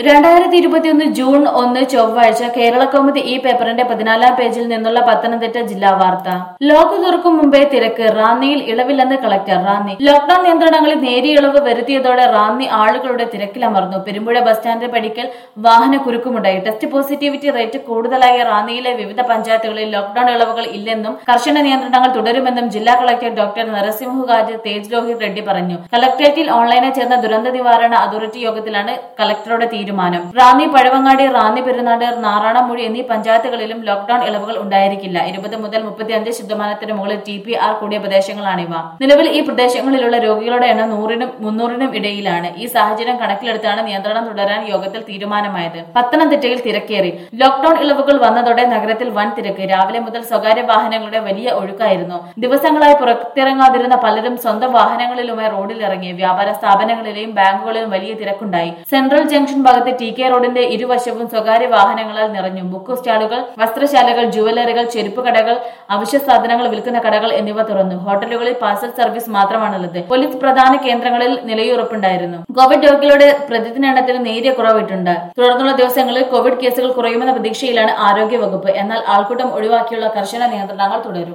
രണ്ടായിരത്തി ഇരുപത്തിയൊന്ന് ജൂൺ ഒന്ന് ചൊവ്വാഴ്ച കേരള കൗമുദി ഈ പേപ്പറിന്റെ പതിനാലാം പേജിൽ നിന്നുള്ള പത്തനംതിട്ട ജില്ലാ വാർത്ത ലോക്ക് തുറക്കും മുമ്പേ തിരക്ക് റാന്നിയിൽ ഇളവില്ലെന്ന് കളക്ടർ റാന്നി ലോക്ഡൌൺ നിയന്ത്രണങ്ങളിൽ നേരിയ ഇളവ് വരുത്തിയതോടെ റാന്നി ആളുകളുടെ തിരക്കിലമർന്നു പെരുമ്പുഴ ബസ് സ്റ്റാൻഡ് പടിക്കൽ വാഹന കുരുക്കുമുണ്ടായി ടെസ്റ്റ് പോസിറ്റിവിറ്റി റേറ്റ് കൂടുതലായ റാന്നിയിലെ വിവിധ പഞ്ചായത്തുകളിൽ ലോക്ഡൌൺ ഇളവുകൾ ഇല്ലെന്നും കർശന നിയന്ത്രണങ്ങൾ തുടരുമെന്നും ജില്ലാ കളക്ടർ ഡോക്ടർ നരസിംഹുഗാജ് തേജ് ലോഹിത് റെഡ്ഡി പറഞ്ഞു കളക്ടറേറ്റിൽ ഓൺലൈനിൽ ചേർന്ന ദുരന്ത നിവാരണ അതോറിറ്റി യോഗത്തിലാണ് കളക്ടറുടെ തീരുമാനം റാന്നി പഴവങ്ങാടി റാന്നി പെരുന്നാട് നാറാണമൂഴി എന്നീ പഞ്ചായത്തുകളിലും ലോക്ഡൌൺ ഇളവുകൾ ഉണ്ടായിരിക്കില്ല ഇരുപത് മുതൽ മുപ്പത്തിയഞ്ച് ശതമാനത്തിന് മുകളിൽ ടി പി ആർ കൂടിയ പ്രദേശങ്ങളാണിവ നിലവിൽ ഈ പ്രദേശങ്ങളിലുള്ള രോഗികളുടെ എണ്ണം നൂറിനും മുന്നൂറിനും ഇടയിലാണ് ഈ സാഹചര്യം കണക്കിലെടുത്താണ് നിയന്ത്രണം തുടരാൻ യോഗത്തിൽ തീരുമാനമായത് പത്തനംതിട്ടയിൽ തിരക്കേറി ലോക്ഡൌൺ ഇളവുകൾ വന്നതോടെ നഗരത്തിൽ വൻ തിരക്ക് രാവിലെ മുതൽ സ്വകാര്യ വാഹനങ്ങളുടെ വലിയ ഒഴുക്കായിരുന്നു ദിവസങ്ങളായി പുറത്തിറങ്ങാതിരുന്ന പലരും സ്വന്തം വാഹനങ്ങളിലുമായി റോഡിലിറങ്ങി വ്യാപാര സ്ഥാപനങ്ങളിലെയും ബാങ്കുകളിലും വലിയ തിരക്കുണ്ടായി സെൻട്രൽ ജംഗ്ഷൻ ഭാഗത്ത് ടി കെ റോഡിന്റെ ഇരുവശവും സ്വകാര്യ വാഹനങ്ങളാൽ നിറഞ്ഞു ബുക്ക് സ്റ്റാളുകൾ വസ്ത്രശാലകൾ ജുവലറികൾ ചെരുപ്പ് കടകൾ അവശ്യ സാധനങ്ങൾ വിൽക്കുന്ന കടകൾ എന്നിവ തുറന്നു ഹോട്ടലുകളിൽ പാർസൽ സർവീസ് മാത്രമാണുള്ളത് പോലീസ് പ്രധാന കേന്ദ്രങ്ങളിൽ നിലയുറപ്പുണ്ടായിരുന്നു കോവിഡ് രോഗികളുടെ പ്രതിദിന എണ്ണത്തിൽ നേരിയ കുറവിട്ടുണ്ട് തുടർന്നുള്ള ദിവസങ്ങളിൽ കോവിഡ് കേസുകൾ കുറയുമെന്ന പ്രതീക്ഷയിലാണ് ആരോഗ്യവകുപ്പ് എന്നാൽ ആൾക്കൂട്ടം ഒഴിവാക്കിയുള്ള കർശന നിയന്ത്രണങ്ങൾ തുടരും